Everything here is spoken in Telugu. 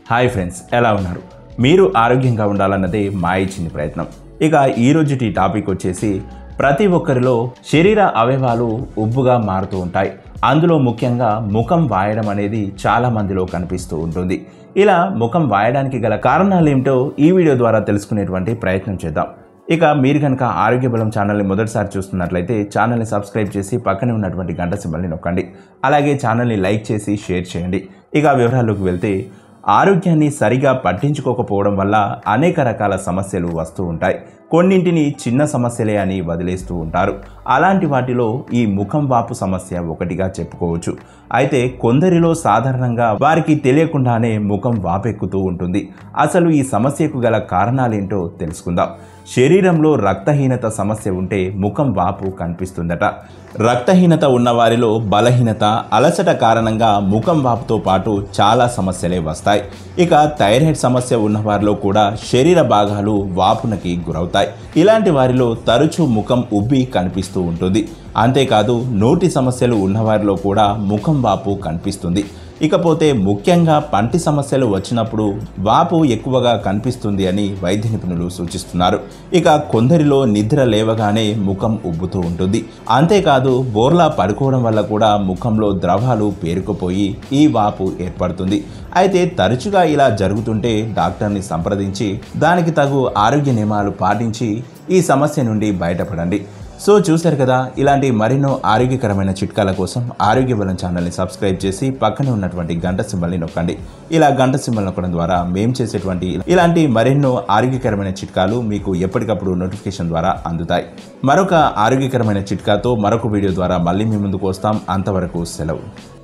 హాయ్ ఫ్రెండ్స్ ఎలా ఉన్నారు మీరు ఆరోగ్యంగా ఉండాలన్నదే మా ఇచ్చిన ప్రయత్నం ఇక ఈ రోజుటి టాపిక్ వచ్చేసి ప్రతి ఒక్కరిలో శరీర అవయవాలు ఉబ్బుగా మారుతూ ఉంటాయి అందులో ముఖ్యంగా ముఖం వాయడం అనేది చాలా మందిలో కనిపిస్తూ ఉంటుంది ఇలా ముఖం వాయడానికి గల కారణాలు ఏమిటో ఈ వీడియో ద్వారా తెలుసుకునేటువంటి ప్రయత్నం చేద్దాం ఇక మీరు కనుక ఆరోగ్య బలం ఛానల్ని మొదటిసారి చూస్తున్నట్లయితే ఛానల్ని సబ్స్క్రైబ్ చేసి పక్కనే ఉన్నటువంటి గంట సింబల్ని నొక్కండి అలాగే ఛానల్ని లైక్ చేసి షేర్ చేయండి ఇక వివరాల్లోకి వెళ్తే ఆరోగ్యాన్ని సరిగా పట్టించుకోకపోవడం వల్ల అనేక రకాల సమస్యలు వస్తూ ఉంటాయి కొన్నింటిని చిన్న సమస్యలే అని వదిలేస్తూ ఉంటారు అలాంటి వాటిలో ఈ ముఖం వాపు సమస్య ఒకటిగా చెప్పుకోవచ్చు అయితే కొందరిలో సాధారణంగా వారికి తెలియకుండానే ముఖం వాపెక్కుతూ ఉంటుంది అసలు ఈ సమస్యకు గల కారణాలేంటో తెలుసుకుందాం శరీరంలో రక్తహీనత సమస్య ఉంటే ముఖం వాపు కనిపిస్తుందట రక్తహీనత ఉన్న వారిలో బలహీనత అలసట కారణంగా ముఖం వాపుతో పాటు చాలా సమస్యలే వస్తాయి ఇక థైరాయిడ్ సమస్య ఉన్న వారిలో కూడా శరీర భాగాలు వాపునకి గురవుతాయి ఇలాంటి వారిలో తరచూ ముఖం ఉబ్బి కనిపిస్తూ ఉంటుంది అంతేకాదు నోటి సమస్యలు ఉన్నవారిలో కూడా ముఖం వాపు కనిపిస్తుంది ఇకపోతే ముఖ్యంగా పంటి సమస్యలు వచ్చినప్పుడు వాపు ఎక్కువగా కనిపిస్తుంది అని వైద్య నిపుణులు సూచిస్తున్నారు ఇక కొందరిలో నిద్ర లేవగానే ముఖం ఉబ్బుతూ ఉంటుంది అంతేకాదు బోర్లా పడుకోవడం వల్ల కూడా ముఖంలో ద్రవాలు పేరుకుపోయి ఈ వాపు ఏర్పడుతుంది అయితే తరచుగా ఇలా జరుగుతుంటే డాక్టర్ని సంప్రదించి దానికి తగు ఆరోగ్య నియమాలు పాటించి ఈ సమస్య నుండి బయటపడండి సో చూశారు కదా ఇలాంటి మరెన్నో ఆరోగ్యకరమైన చిట్కాల కోసం ఆరోగ్య బలం ఛానల్ని సబ్స్క్రైబ్ చేసి పక్కనే ఉన్నటువంటి గంట సింబల్ని నొక్కండి ఇలా గంట సింబల్ నొక్కడం ద్వారా మేము చేసేటువంటి ఇలాంటి మరెన్నో ఆరోగ్యకరమైన చిట్కాలు మీకు ఎప్పటికప్పుడు నోటిఫికేషన్ ద్వారా అందుతాయి మరొక ఆరోగ్యకరమైన చిట్కాతో మరొక వీడియో ద్వారా మళ్ళీ మీ ముందుకు వస్తాం అంతవరకు సెలవు